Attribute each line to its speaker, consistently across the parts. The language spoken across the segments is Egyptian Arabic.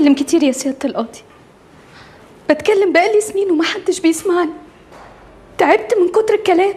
Speaker 1: بتكلم كتير يا سيادة القاضي بتكلم بقالي سنين ومحدش بيسمعني تعبت من كتر الكلام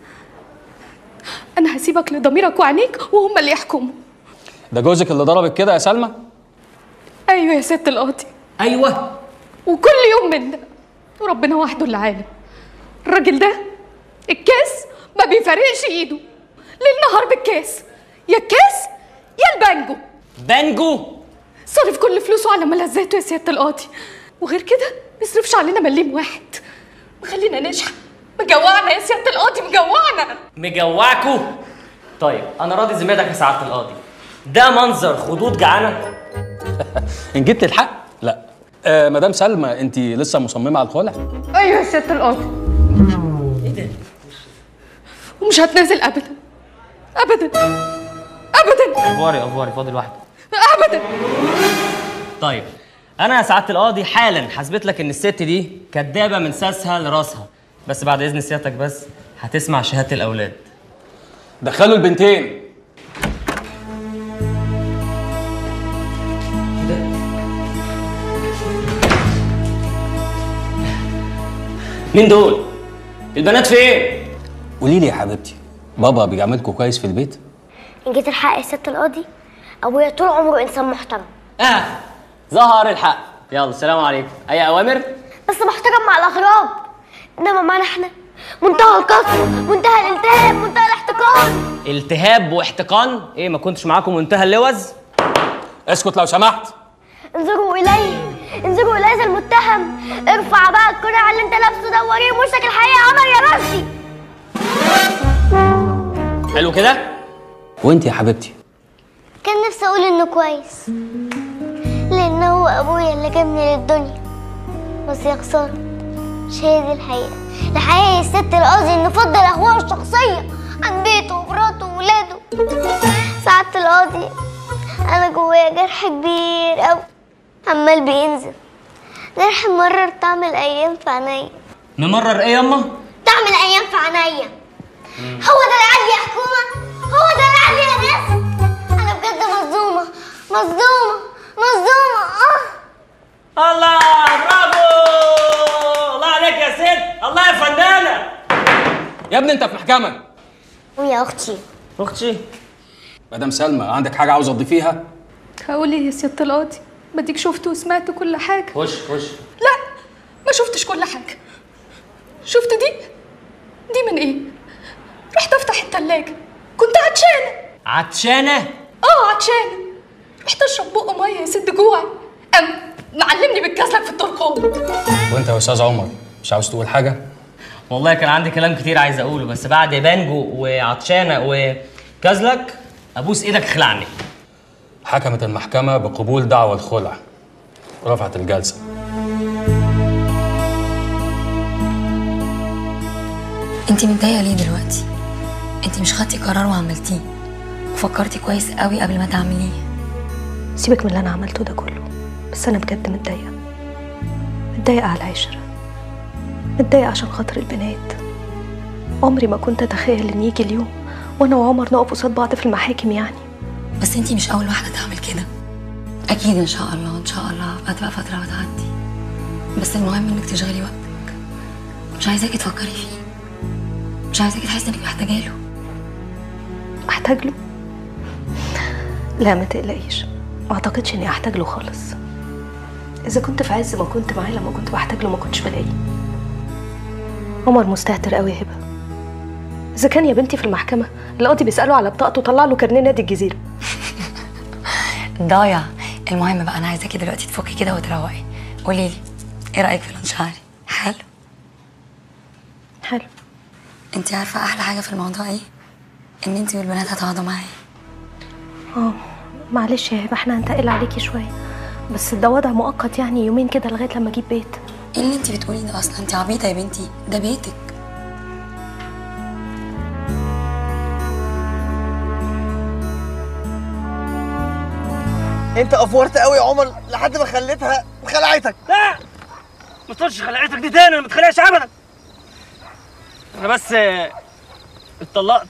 Speaker 1: أنا هسيبك لضميرك وعينيك وهم اللي يحكموا
Speaker 2: ده جوزك اللي ضربك كده يا سلمى
Speaker 1: أيوة يا سيادة القاضي
Speaker 3: ايوه
Speaker 1: وكل يوم من ده وربنا وحده اللي عالم الراجل ده الكاس ما بيفارقش ايده ليل نهار بالكاس يا الكاس يا البانجو
Speaker 3: بانجو
Speaker 1: صرف كل فلوسه على ملذاته يا سيادة القاضي وغير كده بيصرفش علينا مليم واحد مخلينا نشحن مجوعنا يا سيادة القاضي مجوعنا
Speaker 3: مجوعكوا طيب انا راضي ذمتك يا سعاده القاضي ده منظر خدود جعانه
Speaker 2: ان جبت الحق لا آه مدام سلمى انت لسه مصممه على الخلع
Speaker 1: ايوه يا سيادة القاضي
Speaker 3: ايه ده
Speaker 1: ومش هتنازل ابدا ابدا ابدا
Speaker 3: افواري افواري فاضل واحده
Speaker 1: ابدا
Speaker 3: طيب انا يا سعاده القاضي حالا حسبت لك ان الست دي كدابه من ساسها لراسها بس بعد اذن سيادتك بس هتسمع شهاده الاولاد
Speaker 2: دخلوا البنتين
Speaker 3: مين دول البنات فين
Speaker 2: قولي لي يا حبيبتي بابا بيعملكوا كويس في البيت
Speaker 4: ان جيت الحق يا ست القاضي ابويا طول عمره انسان محترم
Speaker 3: اه ظهر الحق يلا السلام عليكم اي اوامر
Speaker 4: بس محترم مع الاغراب انما معنا احنا منتهى القسوه منتهى الالتهاب منتهى الاحتقار
Speaker 3: التهاب واحتقان ايه ما كنتش معاكم منتهى اللوز
Speaker 2: اسكت لو سمحت
Speaker 4: انظروا الي انظروا الي المتهم ارفع بقى القناع اللي انت لابسه ده ووريه وشك الحقيقي عمر يا رشدي
Speaker 3: حلو كده
Speaker 2: وانت يا حبيبتي
Speaker 4: كان نفسي اقول انه كويس لان هو ابويا اللي جابني للدنيا بس يا خساره مش هي دي الحقيقه الحقيقه يا ست القاضي انه فضل اخوه الشخصيه عن بيته ومراته وولاده سعاده القاضي انا جوايا جرح كبير قوي عمال بينزل جرح مرر طعم الايام في عينيا
Speaker 3: نمرر ايه ياما
Speaker 4: طعم الايام في عينيا هو ده العدل يا حكومه هو ده العدل يا ناس انا بجد مظلومه مظلومه مظلومه اه
Speaker 3: الله برافو الله عليك يا ست الله يا فنانه
Speaker 2: يا ابني انت في محكمه
Speaker 4: ويا اختي
Speaker 3: اختي
Speaker 2: مدام سلمى عندك حاجه عاوزه تضيفيها
Speaker 1: هقول ايه يا سيادة القاضي بديك شفت وسمعت كل حاجة
Speaker 3: خش خش
Speaker 1: لا ما شفتش كل حاجة شفت دي دي من ايه رحت افتح التلاجة كنت عطشانة
Speaker 3: عطشانه
Speaker 1: اه عطشانة رحت اشرب بق مية يسد جوعي قام معلمني بالكسلك في الطرقان
Speaker 2: وانت يا استاذ عمر مش عاوز تقول حاجه
Speaker 3: والله كان عندي كلام كتير عايز اقوله بس بعد بانجو وعطشانه وكازلك ابوس ايدك اخلعني
Speaker 2: حكمت المحكمه بقبول دعوى الخلع رفعت الجلسه
Speaker 5: انت متضايقه ليه دلوقتي انت مش خدتي قرار وعملتيه وفكرتي كويس قوي قبل ما تعمليه
Speaker 6: سيبك من اللي انا عملته ده كله بس انا بجد متضايقه متضايقه على العشره متضايقه عشان خاطر البنات عمري ما كنت اتخيل ان يجي اليوم وانا وعمر نقف قصاد بعض في المحاكم يعني
Speaker 5: بس انت مش اول واحده تعمل كده اكيد ان شاء الله ان شاء الله هتبقى فتره وتعدي بس المهم انك تشغلي وقتك مش عايزاكي تفكري فيه مش عايزاكي تحسي انك محتاجه له
Speaker 6: احتاج له لا ما تقلقيش ما اعتقدش اني احتاج له خالص اذا كنت في عز ما كنت معاه لما كنت بحتاج له ما كنتش بلاقيه عمر مستهتر قوي يا هبه اذا كان يا بنتي في المحكمه القاضي بيساله على بطاقته طلع له كارنيه نادي الجزيره
Speaker 5: ضايع المهم بقى انا عايزاكي دلوقتي تفكي كده وتروقي قولي لي ايه رايك في الانشعاري حلو
Speaker 6: حلو
Speaker 5: انت عارفه احلى حاجه في الموضوع ايه ان انت والبنات هتقعدوا معايا
Speaker 6: اه معلش يا هبه احنا هنتقل عليكي شويه بس ده وضع مؤقت يعني يومين كده لغايه لما اجيب بيت
Speaker 5: ايه اللي انت بتقوليه ده اصلا انت عبيطه يا بنتي ده بيتك
Speaker 7: انت افورت قوي يا عمر لحد ما خليتها خلعتك
Speaker 3: لا ما تقولش خلعتك دي تاني انا ما اتخلقش ابدا انا بس آه، اتطلقت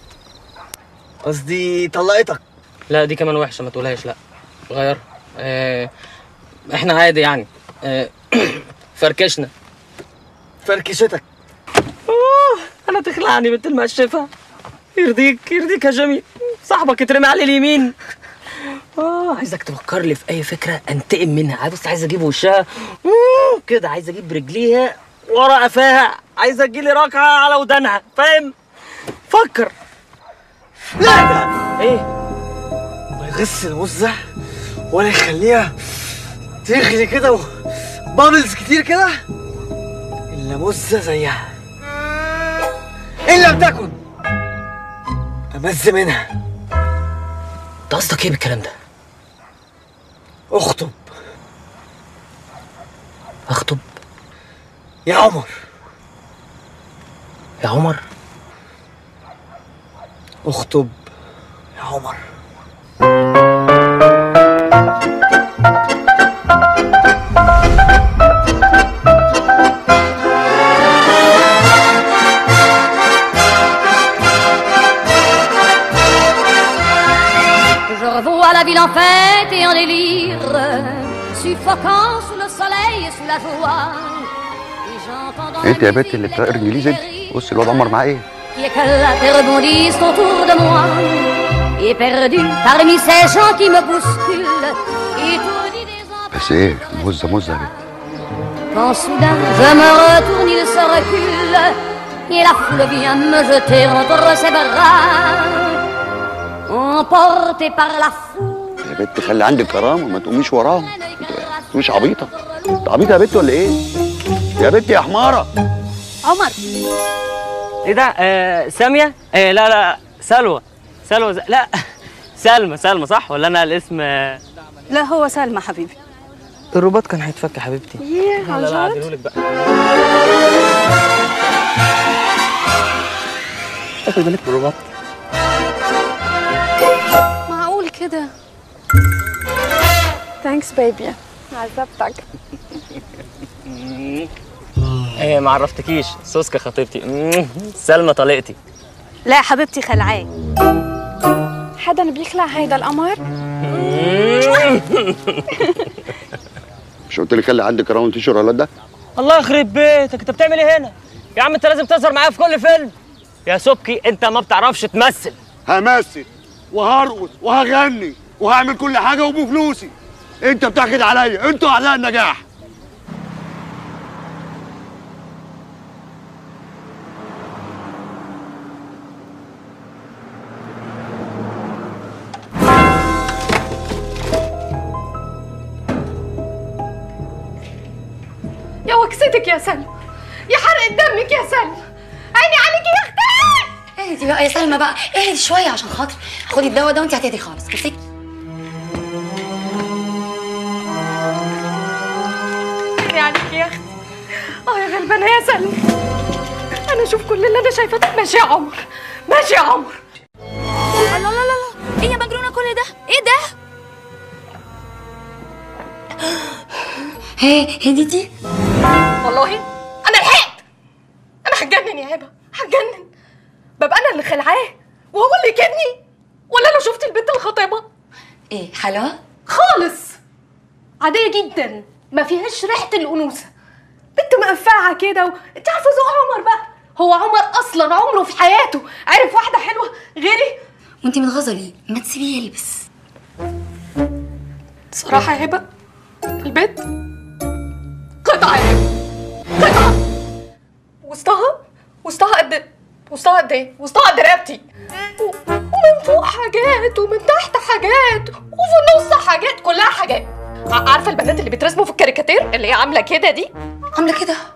Speaker 7: قصدي طلقتك
Speaker 3: لا دي كمان وحشه ما تقولهاش لا غير آه احنا عادي يعني آه، فركشنا
Speaker 7: فركشتك
Speaker 3: انا تخلعني بنت المقشفه يرضيك يرضيك يا جميل صاحبك اترمي على اليمين اه عايزك تفكر لي في اي فكره انتقم منها عايز بص عايز اجيب وشها مم، كده عايز اجيب رجليها ورا قفاها عايز اجيلي ركعه على ودانها فاهم فكر
Speaker 7: لا ده
Speaker 3: ايه
Speaker 7: ما يغس المزة ولا يخليها تغلي كده و- بابلز كتير كده إلا مزة زيها إن لم تكن أمز منها
Speaker 3: انت قصدك ايه بالكلام ده
Speaker 7: أخطب
Speaker 3: اخطب
Speaker 7: يا عمر
Speaker 3: يا عمر
Speaker 7: اخطب يا عمر
Speaker 8: Je revois la ville en fête et en délire, suffocant sous le soleil et sous la joie. Et j'entends dans la
Speaker 9: انت يا
Speaker 8: musique
Speaker 9: بنت اللي
Speaker 8: les
Speaker 9: بتقرا
Speaker 8: cris
Speaker 9: انجليزي انت
Speaker 8: féeriques
Speaker 9: بص الواد عمر معاه ايه
Speaker 8: qui éclatent et rebondissent autour de moi. Et perdu parmi ces gens qui me bousculent, étourdi des
Speaker 9: بس ايه مزه مزه يا بنت
Speaker 8: Quand soudain je me retourne, il se recule et la foule vient me jeter entre ses bras. Emporté par la foule,
Speaker 9: يا بنت خلي عندك كرامه ما تقوميش وراهم انت انت مش عبيطه انت عبيطه يا بنت ولا ايه يا بنت يا حماره
Speaker 8: عمر
Speaker 3: ايه ده آه ساميه آه لا لا سلوى سلوى ز... لا سلمى سلمى صح ولا انا الاسم آه،
Speaker 10: لا هو سلمى حبيبي
Speaker 3: الرباط كان هيتفك يا حبيبتي
Speaker 10: ياه
Speaker 3: لا لا عدلهولك بقى تاخد بالك من الرباط
Speaker 10: معقول كده ثانكس بيبي عذبتك
Speaker 3: ايه ما عرفتكيش سوسكا خطيبتي مم، سلمى طليقتي
Speaker 10: لا حبيبتي خلعاه حدا بيخلع هيدا القمر
Speaker 9: مش قلت لك خلي عندك كرامه وتشهر الولاد ده
Speaker 3: الله يخرب بيتك انت بتعمل ايه هنا يا عم انت لازم تظهر معايا في كل فيلم يا سبكي انت ما بتعرفش تمثل
Speaker 9: همثل وهرقص وهغني وهعمل كل حاجه وبفلوسي انت بتحكد عليا انتوا اعلى النجاح
Speaker 1: يا وكستك يا سلمى يا حرقة دمك يا سلمى عيني عليك يا اختي
Speaker 5: اهدي بقى يا سلمى بقى اهدي شويه عشان خاطري خدي الدواء ده وانت هتهدي خالص امسكي
Speaker 1: عيني عليك يا اختي اه يا غلبانة يا سلمى انا اشوف كل اللي انا شايفاه ده ماشي يا عمر ماشي يا عمر
Speaker 8: لا لا لا لا ايه يا مجنونه كل ده ايه ده
Speaker 5: هي هديتي
Speaker 1: والله انا لحقت انا هتجنن يا هبه هتجنن ببقى انا اللي خلعاه وهو اللي كدني ولا انا شفت البنت الخطيبه
Speaker 5: ايه حلوه
Speaker 1: خالص عاديه جدا ما فيهاش ريحه الانوثه بنت مقفعه كده و... انت عارفه ذوق عمر بقى هو عمر اصلا عمره في حياته عرف واحده حلوه غيري
Speaker 5: وانت متغاظه ليه ما تسيبيه يلبس
Speaker 1: صراحه يا هبه البنت قطعه يا هبه قطعه وسطها وسطها قد وسطها قد ايه؟ وسطها قد رقبتي و- ومن فوق حاجات ومن تحت حاجات وفي النص حاجات كلها حاجات ع- عارفه البنات اللي بيترسموا في الكاريكاتير اللي هي عامله كده دي
Speaker 5: عامله كده